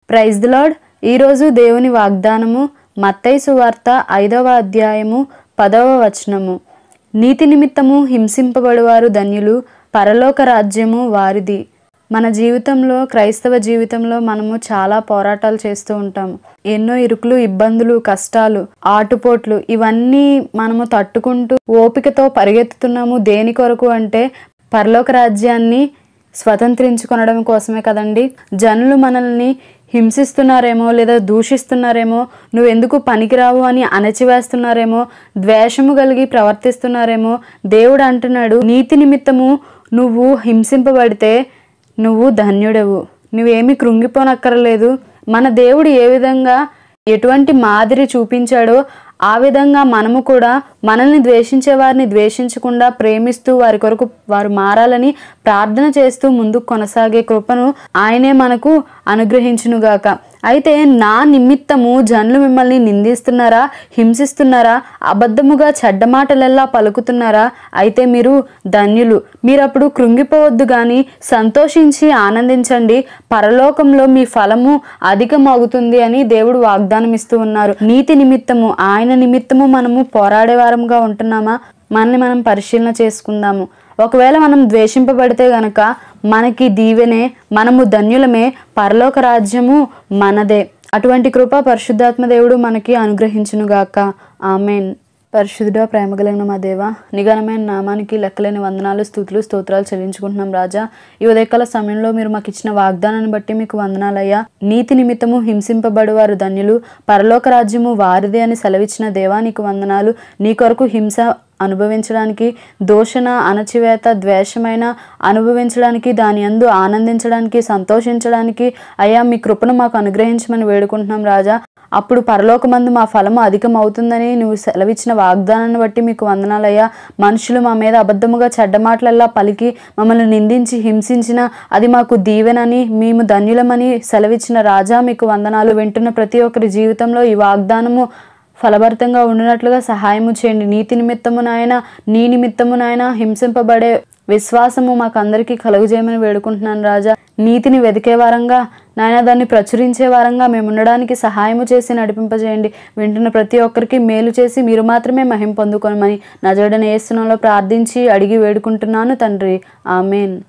praise the lord ఈరోజు దేవుని వాగ్దానము మత్తయి సువార్త ఐదవ అధ్యాయము పదవ వచనము నీతి నిమిత్తము హింసింపబడువారు ధన్యులు పరలోక రాజ్యము వారిది మన జీవితంలో క్రైస్తవ జీవితంలో మనము చాలా పోరాటాలు చేస్తూ ఉంటాము ఎన్నో ఇరుకులు ఇబ్బందులు కష్టాలు ఆటుపోట్లు ఇవన్నీ మనము తట్టుకుంటూ ఓపికతో పరిగెత్తుతున్నాము దేని కొరకు అంటే పరలోక రాజ్యాన్ని స్వతంత్రించుకొనడం కోసమే కదండి జనులు మనల్ని హింసిస్తున్నారేమో లేదా దూషిస్తున్నారేమో నువ్వెందుకు పనికిరావు అని అణచివేస్తున్నారేమో ద్వేషము కలిగి ప్రవర్తిస్తున్నారేమో దేవుడు అంటున్నాడు నీతి నిమిత్తము నువ్వు హింసింపబడితే నువ్వు ధన్యుడవు నువ్వేమి కృంగిపోనక్కర్లేదు మన దేవుడు ఏ విధంగా ఎటువంటి మాదిరి చూపించాడో ఆ విధంగా మనము కూడా మనల్ని ద్వేషించే వారిని ద్వేషించకుండా ప్రేమిస్తూ వారి కొరకు వారు మారాలని ప్రార్థన చేస్తూ ముందుకు కొనసాగే కృపను ఆయనే మనకు అనుగ్రహించునుగాక అయితే నా నిమిత్తము జనులు మిమ్మల్ని నిందిస్తున్నారా హింసిస్తున్నారా అబద్ధముగా చెడ్డ మాటలెల్లా పలుకుతున్నారా అయితే మీరు ధన్యులు మీరప్పుడు కృంగిపోవద్దు కానీ సంతోషించి ఆనందించండి పరలోకంలో మీ ఫలము అధికమవుతుంది అని దేవుడు వాగ్దానం ఇస్తూ ఉన్నారు నీతి నిమిత్తము ఆయన నిమిత్తము మనము పోరాడే వారంగా ఉంటున్నామా మనల్ని మనం పరిశీలన చేసుకుందాము ఒకవేళ మనం ద్వేషింపబడితే గనక మనకి దీవెనే మనము ధన్యులమే పరలోక రాజ్యము మనదే అటువంటి కృప పరిశుద్ధాత్మ దేవుడు మనకి అనుగ్రహించునుగాక ఆమెన్ పరిశుద్ధుడ ప్రేమ కలిగిన మా దేవ నిఘనమైన నామానికి లెక్కలేని వందనాలు స్థుతులు స్తోత్రాలు చెల్లించుకుంటున్నాం రాజా ఈ ఉదయకాల సమయంలో మీరు మాకు ఇచ్చిన వాగ్దానాన్ని బట్టి మీకు వందనాలయ్యా నీతి నిమిత్తము హింసింపబడు వారు ధన్యులు పరలోక రాజ్యము వారిదే అని సెలవిచ్చిన దేవా నీకు వందనాలు నీ కొరకు హింస అనుభవించడానికి దోషణ అణచివేత ద్వేషమైన అనుభవించడానికి దాని అందు ఆనందించడానికి సంతోషించడానికి అయ్యా మీ కృపను మాకు అనుగ్రహించమని వేడుకుంటున్నాం రాజా అప్పుడు పరలోకమందు మా ఫలము అధికం అవుతుందని నువ్వు సెలవిచ్చిన వాగ్దానాన్ని బట్టి మీకు వందనాలయ్యా మనుషులు మా మీద అబద్ధముగా చెడ్డ మాటలల్లా పలికి మమ్మల్ని నిందించి హింసించిన అది మాకు దీవెనని మేము ధన్యులమని సెలవిచ్చిన రాజా మీకు వందనాలు వింటున్న ప్రతి ఒక్కరి జీవితంలో ఈ వాగ్దానము ఫలభరితంగా ఉండినట్లుగా సహాయము చేయండి నీతి నిమిత్తము నాయన నీ నిమిత్తము నాయన హింసింపబడే విశ్వాసము మాకు అందరికీ కలుగజేయమని వేడుకుంటున్నాను రాజా నీతిని వెతికే వారంగా నాయన దాన్ని ప్రచురించే వారంగా మేము ఉండడానికి సహాయము చేసి నడిపింపజేయండి వింటున్న ప్రతి ఒక్కరికి మేలు చేసి మీరు మాత్రమే మహిం పొందుకోనమని నజడన ఏసునంలో ప్రార్థించి అడిగి వేడుకుంటున్నాను తండ్రి ఆమెన్